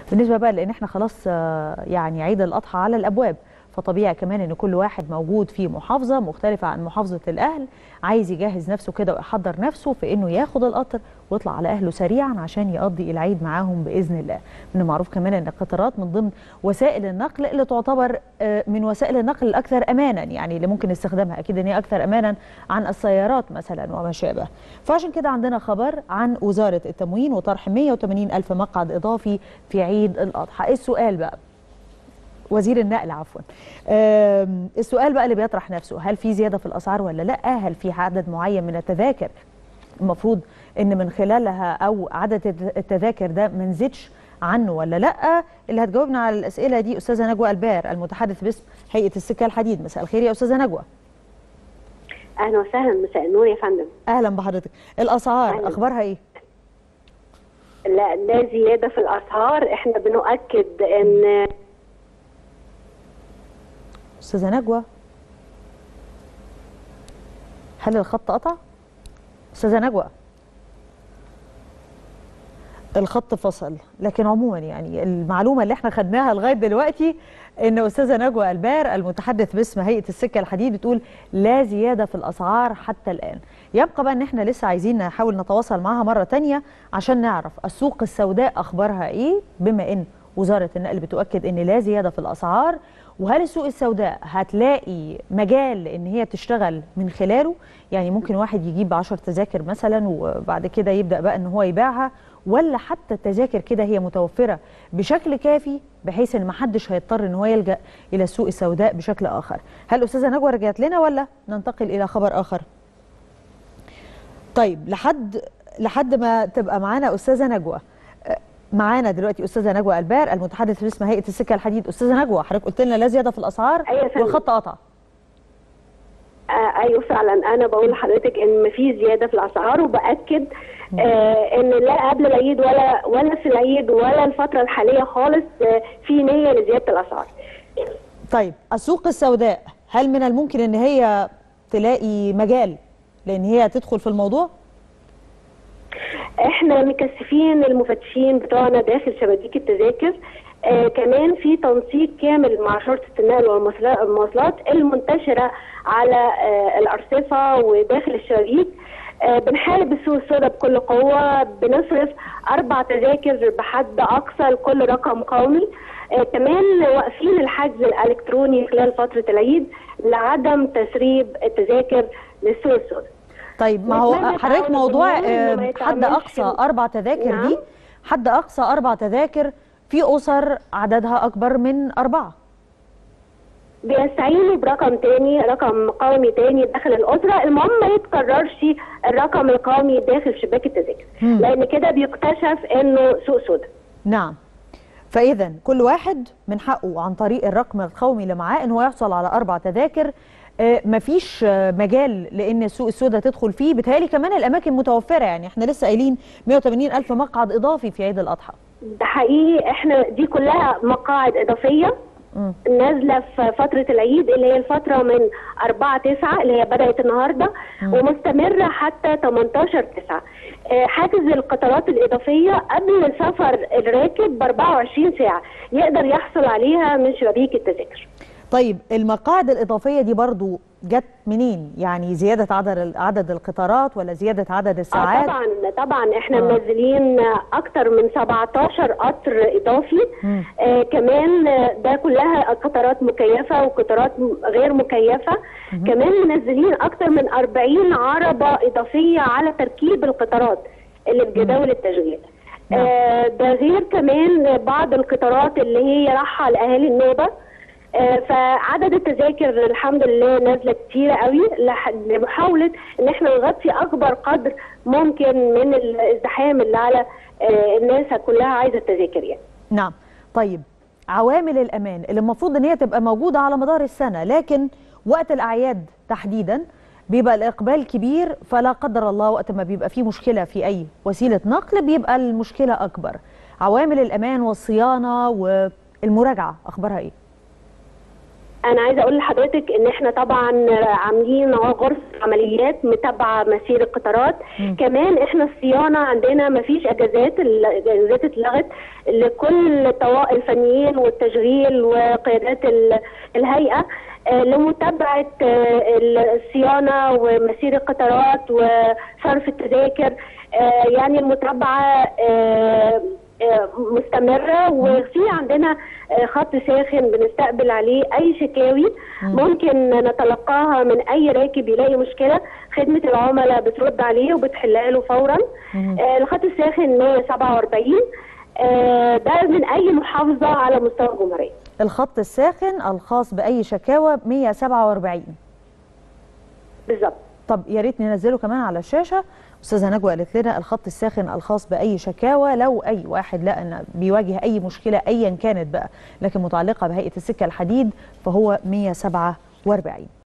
بالنسبه بقى لان احنا خلاص آه، يعني عيد الاضحى على الابواب فطبيعي كمان ان كل واحد موجود في محافظه مختلفه عن محافظه الاهل عايز يجهز نفسه كده ويحضر نفسه في انه ياخد القطر ويطلع على اهله سريعا عشان يقضي العيد معاهم باذن الله من المعروف كمان ان القطارات من ضمن وسائل النقل اللي تعتبر آه، من وسائل النقل الاكثر امانا يعني اللي ممكن استخدامها اكيد ان هي اكثر امانا عن السيارات مثلا وما شابه فعشان كده عندنا خبر عن وزاره التموين وطرح 180 الف مقعد اضافي في عيد الاضحى إيه السؤال بقى وزير النقل عفوا آم، السؤال بقى اللي بيطرح نفسه هل في زياده في الاسعار ولا لا هل في عدد معين من التذاكر المفروض ان من خلالها او عدد الت- التذاكر ده ما نزيدش عنه ولا لا اللي هتجاوبنا على الاسئله دي استاذه نجوى البار المتحدث باسم هيئه السكه الحديد مساء الخير يا استاذه نجوى اهلا وسهلا مساء النور يا فندم اهلا بحضرتك الاسعار أهلاً. اخبارها ايه لا لا زياده في الاسعار احنا بنؤكد ان استاذه نجوى هل الخط قطع استاذه نجوى الخط فصل لكن عموما يعني المعلومه اللي احنا خدناها لغايه دلوقتي ان استاذه نجوى البار المتحدث باسم هيئه السكه الحديد بتقول لا زياده في الاسعار حتى الان يبقى بقى ان احنا لسه عايزين نحاول نتواصل معاها مره تانية عشان نعرف السوق السوداء اخبارها ايه بما ان وزاره النقل بتؤكد ان لا زياده في الاسعار وهل السوق السوداء هتلاقي مجال ان هي تشتغل من خلاله يعني ممكن واحد يجيب 10 تذاكر مثلا وبعد كده يبدا بقى ان هو يبيعها ولا حتى التذاكر كده هي متوفره بشكل كافي بحيث ان ما حدش هيضطر ان هو يلجا الى السوق السوداء بشكل اخر هل استاذه نجوى رجعت لنا ولا ننتقل الى خبر اخر طيب لحد لحد ما تبقى معانا استاذه نجوى أه، معانا دلوقتي استاذه نجوى البار المتحدث باسم هيئه السكه الحديد استاذه نجوى حضرتك قلت لنا لا زياده في الاسعار أيوة يا فندم. والخط قطع آه ايوه فعلا انا بقول لحضرتك ان مفيش زياده في الاسعار وباكد آه ان لا قبل العيد ولا ولا في العيد ولا الفتره الحاليه خالص آه في نيه لزياده الاسعار طيب السوق السوداء هل من الممكن ان هي تلاقي مجال لان هي تدخل في الموضوع احنا مكثفين المفتشين بتوعنا داخل شبابيك التذاكر آه كمان في تنسيق كامل مع شرطه النقل والمواصلا- والمواصلات المنتشره على آه الارصفه وداخل الشبابيك آه بنحارب السوق السوداء بكل قوه بنصرف اربع تذاكر بحد اقصى لكل رقم قومي آه كمان واقفين الحجز الالكتروني خلال فتره العيد لعدم تسريب التذاكر للسوق السوداء طيب ما هو نتمنى حضرتك تعاون موضوع الجميع إنه ما آه، حد يتعملش اقصى اربع تذاكر نعم. دي حد اقصى اربع تذاكر في اسر عددها اكبر من اربعه بيستعينوا برقم تاني رقم قومي تاني داخل الأسرة المهم ما يتكررش الرقم القومي داخل شباك التذاكر مم. لأن كده بيكتشف إنه سوق سوداء نعم فاذا كل واحد من حقه عن طريق الرقم القومي اللي معاه ان هو يحصل على اربع تذاكر آه، مفيش آه، مجال لان السوق السوداء تدخل فيه بتهيألي كمان الاماكن متوفره يعني احنا لسه قايلين 180 الف مقعد اضافي في عيد الاضحى ده حقيقي احنا دي كلها مقاعد إضافية مم. نازلة في فترة العيد اللي هي الفترة من 4 9 اللي هي بدأت النهاردة ومستمرة حتى 18 9 آه، حاجز القطارات الإضافية قبل سفر الراكب ب 24 ساعة يقدر يحصل عليها من شبابيك التذاكر طيب المقاعد الإضافية دي برضو جت منين؟ يعني زيادة عدد عدد القطارات ولا زيادة عدد اه الساعات؟ طبعا طبعا احنا آه. منزلين اكتر من 17 قطر اضافي مم. آه كمان آه، ده كلها قطارات مكيفه وقطارات م- غير مكيفه كمان منزلين اكتر من 40 عربه اضافيه على تركيب القطارات اللي بجداول التشغيل نعم. آه ده غير كمان بعض القطارات اللي هي راحه لاهالي النوبه آه، فعدد التذاكر الحمد لله نازله كتيره قوي لح- لمحاوله ان احنا نغطي اكبر قدر ممكن من الازدحام اللي على آه، الناس كلها عايزه التذاكر يعني نعم طيب عوامل الأمان اللي المفروض إن هي تبقى موجودة على مدار السنة لكن وقت الأعياد تحديدا بيبقى الإقبال كبير فلا قدر الله وقت ما بيبقى فيه مشكلة في أي وسيلة نقل بيبقى المشكلة أكبر عوامل الأمان والصيانة والمراجعة أخبارها إيه؟ انا عايزه اقول لحضرتك ان احنا طبعا عاملين غرفه عمليات متابعه مسير القطارات مم. كمان احنا الصيانه عندنا ما فيش اجازات الاجازات اتلغت لكل طوائف الفنيين والتشغيل وقيادات ال- الهيئه آه، لمتابعه آه، الصيانه ومسير القطارات وصرف التذاكر آه، يعني المتابعه آه، آه، مستمره وفي عندنا آه، خط ساخن بنستقبل عليه اي شكاوي ممكن نتلقاها من اي راكب يلاقي مشكله خدمه العملاء بترد عليه وبتحلها له فورا آه، الخط الساخن 147 آه، ده من اي محافظه على مستوى الجمهوريه الخط الساخن الخاص باي شكاوى 147 بالظبط طب يا ريت ننزله كمان على الشاشه استاذه نجوى قالت لنا الخط الساخن الخاص باي شكاوى لو اي واحد لقى ان بيواجه اي مشكله ايا كانت بقى لكن متعلقه بهيئه السكه الحديد فهو 147